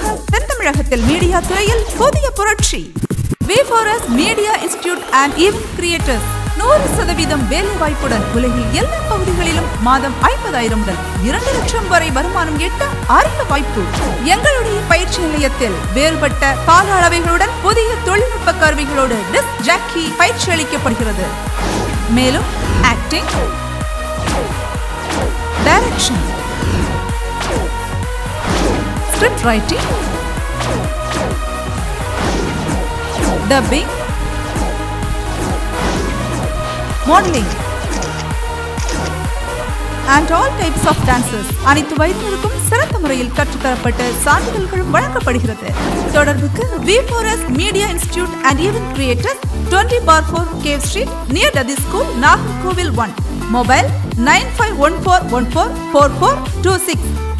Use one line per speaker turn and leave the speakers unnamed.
தென் தமிழகத்தில் மீடியா துறையில் புதிய புரட்சி V four S media institute and event creators நூறு சதவீதம் வேலை வாய்ப்புடன் உலகில் எல்லா பகுதிகளிலும் மாதம் ஐம்பதாயிரம் முதல் இரண்டு லட்சம் வரை வருமானம் ஈட்ட அரிய வாய்ப்பு எங்களுடைய பயிற்சி நிலையத்தில் வேறுபட்ட கால அளவைகளுடன் புதிய தொழில்நுட்ப கருவிகளோடு டிஸ்க் ஜாக்கி பயிற்சி அளிக்கப்படுகிறது மேலும் acting direction script writing dubbing modelling and all types of dances அனைத்து வயதினருக்கும் சிறந்த முறையில் கற்றுத்தரப்பட்டு சான்றிதழ்களும் வழங்கப்படுகிறது தொடர்புக்கு V four S media institute and event creators twenty bar four cave street near Duthie school Nagercoil one mobile nine five one four one four four four two six